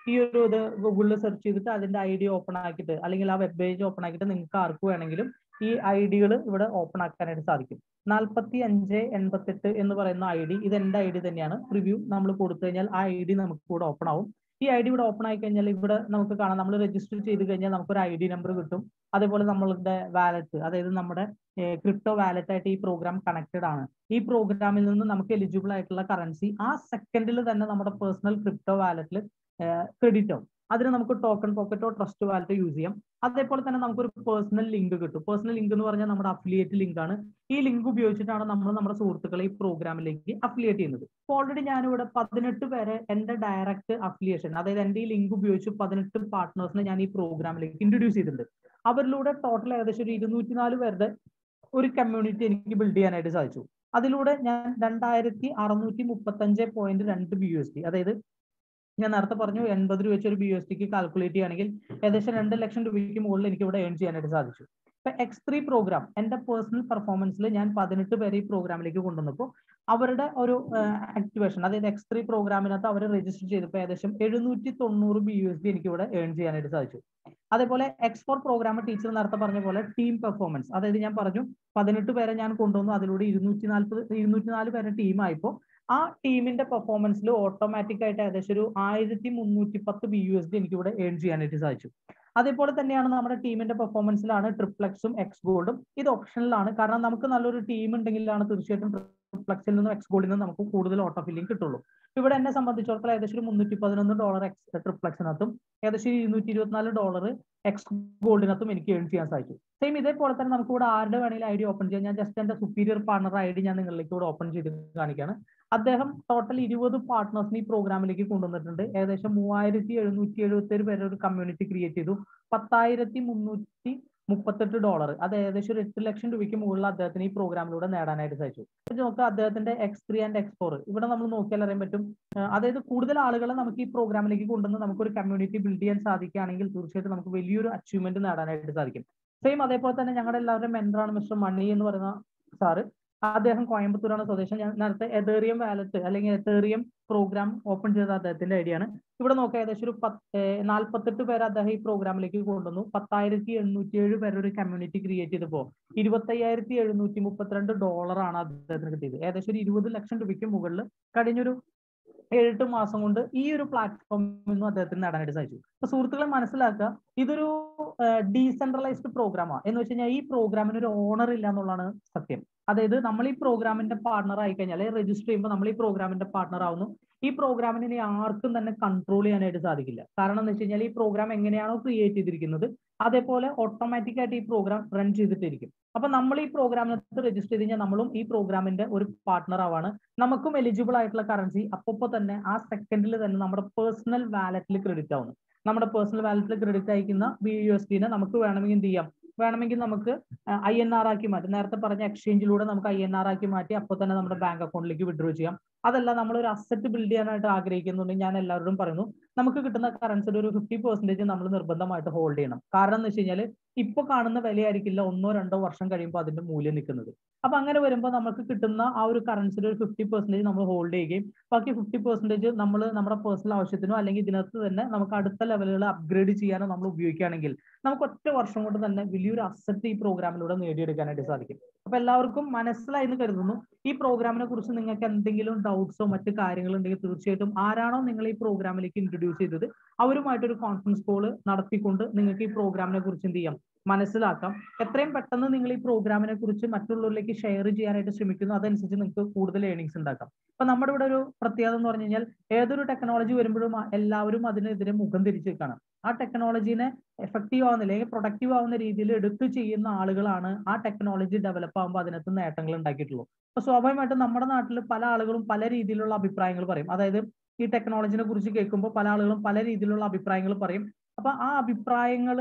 [SPEAKER 2] ഈ ഒരു ഇത് ഗൂഗിളിൽ സെർച്ച് ചെയ്തിട്ട് അതിന്റെ ഐ ഡി ഓപ്പൺ ആക്കിയിട്ട് അല്ലെങ്കിൽ ആ വെബ് പേജ് ഓപ്പൺ ആക്കിയിട്ട് നിങ്ങൾക്ക് ആർക്ക് വേണമെങ്കിലും ഈ ഐ ഡികൾ ഇവിടെ ഓപ്പൺ ആക്കാനായിട്ട് സാധിക്കും നാൽപ്പത്തി അഞ്ച് എൺപത്തെട്ട് എന്ന് പറയുന്ന ഐ ഡി ഇത് എന്റെ ഐ ഡി തന്നെയാണ് പ്രിവ്യൂ നമ്മൾ കൊടുത്തു കഴിഞ്ഞാൽ ആ ഐ ഡി നമുക്ക് ഇവിടെ ഓപ്പൺ ആവും ഈ ഐ ഡി ഇവിടെ ഓപ്പൺ ആയി കഴിഞ്ഞാൽ ഇവിടെ നമുക്ക് കാണാം നമ്മൾ രജിസ്റ്റർ ചെയ്ത് കഴിഞ്ഞാൽ നമുക്കൊരു ഐ ഡി നമ്പർ കിട്ടും അതേപോലെ നമ്മളുടെ വാലറ്റ് അതായത് നമ്മുടെ ക്രിപ്റ്റോ വാലറ്റ് ആയിട്ട് ഈ പ്രോഗ്രാം കണക്റ്റഡ് ആണ് ഈ പ്രോഗ്രാമിൽ നിന്ന് നമുക്ക് എലിജിബിൾ ആയിട്ടുള്ള കറൻസി ആ സെക്കൻഡിൽ തന്നെ നമ്മുടെ പേഴ്സണൽ ക്രിപ്റ്റോ വാലറ്റിൽ ക്രെഡിറ്റ് ആവും അതിന് നമുക്ക് ടോക്കൺ പോക്കറ്റോ ട്രസ്റ്റ് വാലറ്റോ യൂസ് ചെയ്യാം അതേപോലെ തന്നെ നമുക്കൊരു പേഴ്സണൽ ലിങ്ക് കിട്ടും പേഴ്സണൽ ലിങ്ക് എന്ന് പറഞ്ഞാൽ നമ്മുടെ അഫിലിയേറ്റ് ലിങ്ക് ആണ് ഈ ലിങ്ക് ഉപയോഗിച്ചിട്ടാണ് നമ്മൾ നമ്മുടെ സുഹൃത്തുക്കളെ ഈ പ്രോഗ്രാമിലേക്ക് അഫിലിയേറ്റ് ചെയ്യുന്നത് ഇപ്പോൾ ഓൾറെഡി ഞാനിവിടെ പതിനെട്ട് പേരെ എന്റെ ഡയറക്റ്റ് അഫിലിയേഷൻ അതായത് എന്റെ ഈ ലിങ്ക് ഉപയോഗിച്ച് പതിനെട്ട് പാർട്ട്നേഴ്സിനെ ഞാൻ ഈ പ്രോഗ്രാമിലേക്ക് ഇൻട്രൊഡ്യൂസ് ചെയ്തിട്ടുണ്ട് അവരിലൂടെ ടോട്ടൽ ഏകദേശം ഒരു ഇരുന്നൂറ്റിനാല് പേരുടെ ഒരു കമ്മ്യൂണിറ്റി എനിക്ക് ബിൽഡ് ചെയ്യാനായിട്ട് സാധിച്ചു അതിലൂടെ ഞാൻ രണ്ടായിരത്തി അറുന്നൂറ്റി മുപ്പത്തി അഞ്ച് പോയിന്റ് രണ്ട് ബി യു എസ് ടി അതായത് ഞാൻ നേരത്തെ പറഞ്ഞു എൺപത് രൂപ വെച്ച് ഒരു ബി എസ് ടിക്ക് കാൽക്കുലേറ്റ് ചെയ്യുകയാണെങ്കിൽ ഏകദേശം രണ്ട് ലക്ഷം രൂപയ്ക്ക് മുകളിൽ എനിക്ക് ഇവിടെ ഏൺ ചെയ്യാനായിട്ട് സാധിച്ചു ഇപ്പൊ എക്സ് ത്രീ പ്രോഗ്രാം എന്റെ പേഴ്സണൽ പെർഫോമൻസിൽ ഞാൻ പതിനെട്ട് പേരെ ഈ പ്രോഗ്രാമിലേക്ക് കൊണ്ടുവന്നപ്പോൾ അവരുടെ ഒരു ആക്ടിവേഷൻ അതായത് എക്സ് ത്രീ പ്രോഗ്രാമിനകത്ത് അവർ രജിസ്റ്റർ ചെയ്തപ്പോൾ ഏകദേശം എഴുന്നൂറ്റി തൊണ്ണൂറ് ബി യു എസ് ഡി എനിക്ക് ഇവിടെ ഏൺ ചെയ്യാനായിട്ട് സാധിച്ചു അതേപോലെ എക്സ് ഫോർ പ്രോഗ്രാം ടീച്ചർ നേരത്തെ പറഞ്ഞ പോലെ ടീം പെർഫോമൻസ് അതായത് ഞാൻ പറഞ്ഞു പതിനെട്ട് പേരെ ഞാൻ കൊണ്ടുവന്നു അതിലൂടെ ഇരുന്നൂറ്റി നാൽപ്പത് ഇരുന്നൂറ്റി നാല് പേരെ ടീമായപ്പോൾ ആ ടീമിന്റെ പെർഫോമൻസിൽ ഓട്ടോമാറ്റിക് ആയിട്ട് ഏകദേശം ഒരു ആയിരത്തി മുന്നൂറ്റി പത്ത് ബി യു എസ് ഡി എനിക്ക് ഇവിടെ ഏൺ ചെയ്യാനായിട്ട് സാധിച്ചു അതേപോലെ തന്നെയാണ് നമ്മുടെ ടീമിന്റെ പെർഫോമൻസിലാണ് ട്രിപ്ലക്സും എക്സ് ഗോൾഡും ഇത് ഓപ്ഷനിലാണ് കാരണം നമുക്ക് നല്ലൊരു ടീം ഉണ്ടെങ്കിലാണ് തീർച്ചയായിട്ടും ട്രിപ്ലക്സിൽ നിന്നും എക്സ് ഗോൾഡിൽ നിന്നും നമുക്ക് കൂടുതൽ ഓട്ടോ ഫില്ലിംഗ് കിട്ടുള്ളൂ ഇവിടെ എന്നെ സംബന്ധിച്ചിടത്തോളം ഏകദേശം ഒരു മുന്നൂറ്റി പതിനൊന്ന് ഡോളർ എക്സ് ട്രിപ്ലക്സിനകത്തും ഏകദേശം ഇരുന്നൂറ്റി ഇരുപത്തിനാല് ഡോളർ എക്സ് ഗോൾഡിനകത്തും എനിക്ക് ഏൺ ചെയ്യാൻ സാധിച്ചു സെയിം ഇതേപോലെ തന്നെ നമുക്ക് ഇവിടെ ആരുടെ വേണമെങ്കിലും ഐ ഡി ഓപ്പൺ ചെയ്യാം ഞാൻ ജസ്റ്റ് എന്റെ സുപ്പീരിയർ പാർട്ണർ ഐ ഡി ഞാൻ നിങ്ങളിലേക്ക് ഇവിടെ ഓപ്പൺ ചെയ്ത് കാണിക്കുകയാണ് അദ്ദേഹം ടോട്ടൽ ഇരുപത് പാർട്ട്നേഴ്സിനെ ഈ പ്രോഗ്രാമിലേക്ക് കൊണ്ടുവന്നിട്ടുണ്ട് ഏകദേശം മൂവായിരത്തി എഴുന്നൂറ്റി എഴുപത്തി ഏഴ് പേരെ ഒരു കമ്മ്യൂണിറ്റി ക്രിയേറ്റ് ചെയ്തു പത്തായിരത്തി മുന്നൂറ്റി മുപ്പത്തെട്ട് ഡോളർ അത് ഏകദേശം ഒരു എട്ട് ലക്ഷം രൂപയ്ക്ക് മുകളിൽ അദ്ദേഹത്തിന് ഈ പ്രോഗ്രാമിലൂടെ നേടാനായിട്ട് സാധിച്ചു ഇത് നോക്കുക അദ്ദേഹത്തിന്റെ X three and X four ഇവിടെ നമ്മൾ നോക്കിയാൽ അറിയാൻ പറ്റും അതായത് കൂടുതൽ ആളുകളെ നമുക്ക് ഈ പ്രോഗ്രാമിലേക്ക് കൊണ്ടുവന്ന് നമുക്കൊരു കമ്മ്യൂണിറ്റി ബിൽഡ് ചെയ്യാൻ സാധിക്കുകയാണെങ്കിൽ തീർച്ചയായിട്ടും നമുക്ക് വലിയൊരു അച്ചീവ്മെന്റ് നേടാനായിട്ട് സാധിക്കും സെയിം അതേപോലെ തന്നെ ഞങ്ങളുടെ എല്ലാവരുടെയും മെന്ററാണ് മിസ്റ്റർ മണി എന്ന് പറയുന്ന സാറ് അദ്ദേഹം കോയമ്പത്തൂരാണ് സ്വദേശം ഞാൻ നേരത്തെ എതേറിയം വാലറ്റ് അല്ലെങ്കിൽ എതേറിയം പ്രോഗ്രാം ഓപ്പൺ ചെയ്ത അദ്ദേഹത്തിന്റെ ഐഡിയ ആണ് ഇവിടെ നോക്കുക ഏകദേശം ഒരു പത്ത് നാൽപ്പത്തെട്ട് പേര് അദ്ദേഹം ഈ പ്രോഗ്രാമിലേക്ക് കൊണ്ടുവന്നു പത്തായിരത്തി എണ്ണൂറ്റി ഏഴ് പേരുടെ ഒരു കമ്മ്യൂണിറ്റി ക്രിയേറ്റ് ചെയ്തപ്പോൾ ഇരുപത്തയ്യായിരത്തി എഴുന്നൂറ്റി മുപ്പത്തിരണ്ട് ഡോളറാണ് അദ്ദേഹത്തിന് കിട്ടിയത് ഏകദേശം ഒരു ഇരുപത് ലക്ഷം രൂപയ്ക്ക് മുകളിൽ കഴിഞ്ഞൊരു ഏഴെട്ട് മാസം കൊണ്ട് ഈ ഒരു പ്ലാറ്റ്ഫോമിൽ നിന്നും അദ്ദേഹത്തിന് നേടാനായിട്ട് സാധിച്ചു അപ്പൊ സുഹൃത്തുക്കളെ മനസ്സിലാക്കുക ഇതൊരു ഡീസെൻട്രലൈസ്ഡ് പ്രോഗ്രാമാണ് എന്ന് വെച്ച് കഴിഞ്ഞാൽ ഈ പ്രോഗ്രാമിന് ഒരു ഓണർ ഇല്ല എന്നുള്ളതാണ് സത്യം അതായത് നമ്മൾ ഈ പ്രോഗ്രാമിന്റെ പാർട്ണർ ആയി കഴിഞ്ഞാൽ രജിസ്റ്റർ ചെയ്യുമ്പോൾ നമ്മൾ ഈ പ്രോഗ്രാമിന്റെ പാർട്ണർ ആവുന്നു ഈ പ്രോഗ്രാമിനെ ഇനി ആർക്കും തന്നെ കൺട്രോൾ ചെയ്യാനായിട്ട് സാധിക്കില്ല കാരണം എന്ന് വെച്ച് കഴിഞ്ഞാൽ ഈ പ്രോഗ്രാം എങ്ങനെയാണോ ക്രിയേറ്റ് ചെയ്തിരിക്കുന്നത് അതേപോലെ ഓട്ടോമാറ്റിക് ആയിട്ട് ഈ പ്രോഗ്രാം റൺ ചെയ്തിട്ടിരിക്കും അപ്പൊ നമ്മൾ ഈ പ്രോഗ്രാമിനകത്ത് രജിസ്റ്റർ ചെയ്ത് കഴിഞ്ഞാൽ നമ്മളും ഈ പ്രോഗ്രാമിന്റെ ഒരു പാർട്ണർ ആവാണ് നമുക്കും എലിജിബിൾ ആയിട്ടുള്ള കറൻസി അപ്പോൾ തന്നെ ആ സെക്കൻഡിൽ തന്നെ നമ്മുടെ പേഴ്സണൽ വാലറ്റിൽ ക്രെഡിറ്റ് ആവുന്നു നമ്മുടെ പേഴ്സണൽ വാലറ്റിൽ ക്രെഡിറ്റ് അയക്കുന്ന ബി യു എസ് ടിനെ നമുക്ക് വേണമെങ്കിൽ എന്ത് ചെയ്യാം വേണമെങ്കിൽ നമുക്ക് ഐ എൻ ആർ ആക്കി മാറ്റി നേരത്തെ പറഞ്ഞ എക്സ്ചേഞ്ചിലൂടെ നമുക്ക് ഐ എൻ ആർ ആക്കി മാറ്റി അപ്പോൾ തന്നെ നമ്മുടെ ബാങ്ക് അക്കൗണ്ടിലേക്ക് വിഡ്രോ ചെയ്യാം അതല്ല നമ്മൾ ഒരു അസറ്റ് ബിൽഡ് ചെയ്യാനായിട്ട് ആഗ്രഹിക്കുന്നുണ്ടെങ്കിൽ ഞാൻ എല്ലാവരോടും പറയുന്നു നമുക്ക് കിട്ടുന്ന കറൻസിയുടെ ഒരു ഫിഫ്റ്റി പെർസെന്റേജ് നമ്മൾ നിർബന്ധമായിട്ട് ഹോൾഡ് ചെയ്യണം കാരണം എന്ന് വെച്ച് കഴിഞ്ഞാൽ ഇപ്പൊ കാണുന്ന വിലയായിരിക്കില്ല ഒന്നോ രണ്ടോ വർഷം കഴിയുമ്പോൾ അതിന്റെ മൂല്യം നിൽക്കുന്നത് അപ്പൊ അങ്ങനെ വരുമ്പോൾ നമുക്ക് കിട്ടുന്ന ആ ഒരു കറൻസിയുടെ ഒരു ഫിഫ്റ്റി പെർസെന്റേജ് നമ്മൾ ഹോൾഡ് ചെയ്യുകയും ബാക്കി ഫിഫ്റ്റി പെർസെന്റേജ് നമ്മൾ നമ്മുടെ പേഴ്സണൽ ആവശ്യത്തിനോ അല്ലെങ്കിൽ ഇതിനകത്ത് തന്നെ നമുക്ക് അടുത്ത ലെവലുകൾ അപ്ഗ്രേഡ് ചെയ്യാനോ നമ്മൾ ഉപയോഗിക്കുകയാണെങ്കിൽ നമുക്ക് ഒറ്റ വർഷം കൊണ്ട് തന്നെ വലിയൊരു അസറ്റ് ഈ പ്രോഗ്രാമിലൂടെ നേടിയെടുക്കാനായിട്ട് സാധിക്കും അപ്പൊ എല്ലാവർക്കും മനസ്സിലായി എന്ന് കരുതുന്നു ഈ പ്രോഗ്രാമിനെ കുറിച്ച് നിങ്ങൾക്ക് എന്തെങ്കിലും ഡൗട്ട്സോ മറ്റു കാര്യങ്ങളോ ഉണ്ടെങ്കിൽ തീർച്ചയായിട്ടും ആരാണോ നിങ്ങൾ ഈ പ്രോഗ്രാമിലേക്ക് ഇൻട്രൊഡ്യൂസ് ചെയ്തത് അവരുമായിട്ടൊരു കോൺഫറൻസ് കോൾ നടത്തിക്കൊണ്ട് നിങ്ങൾക്ക് ഈ പ്രോഗ്രാമിനെ കുറിച്ച് എന്ത് ചെയ്യാം മനസ്സിലാക്കാം എത്രയും പെട്ടെന്ന് നിങ്ങൾ ഈ പ്രോഗ്രാമിനെ കുറിച്ച് മറ്റുള്ളവരിലേക്ക് ഷെയർ ചെയ്യാനായിട്ട് ശ്രമിക്കുന്നു അതനുസരിച്ച് നിങ്ങൾക്ക് കൂടുതൽ ഏണിങ്സ് ഉണ്ടാക്കാം അപ്പൊ നമ്മുടെ ഇവിടെ ഒരു പ്രത്യേകത എന്ന് പറഞ്ഞു കഴിഞ്ഞാൽ ഏതൊരു ടെക്നോളജി വരുമ്പോഴും എല്ലാവരും അതിനെതിരെ മുഖം തിരിച്ചേക്കാണ് ആ ടെക്നോളജീനെ എഫക്റ്റീവ് ആവുന്ന അല്ലെങ്കിൽ പ്രൊഡക്റ്റീവ് ആവുന്ന രീതിയിൽ എടുത്തു ചെയ്യുന്ന ആളുകളാണ് ആ ടെക്നോളജി ഡെവലപ്പ് ആകുമ്പോൾ അതിനകത്ത് നേട്ടങ്ങൾ ഉണ്ടാക്കിയിട്ടുള്ളൂ അപ്പൊ സ്വാഭാവികമായിട്ടും നമ്മുടെ നാട്ടിൽ പല ആളുകളും പല രീതിയിലുള്ള അഭിപ്രായങ്ങൾ പറയും അതായത് ഈ ടെക്നോളജിനെ കുറിച്ച് കേൾക്കുമ്പോൾ പല ആളുകളും പല രീതിയിലുള്ള അഭിപ്രായങ്ങൾ പറയും അപ്പൊ ആ അഭിപ്രായങ്ങൾ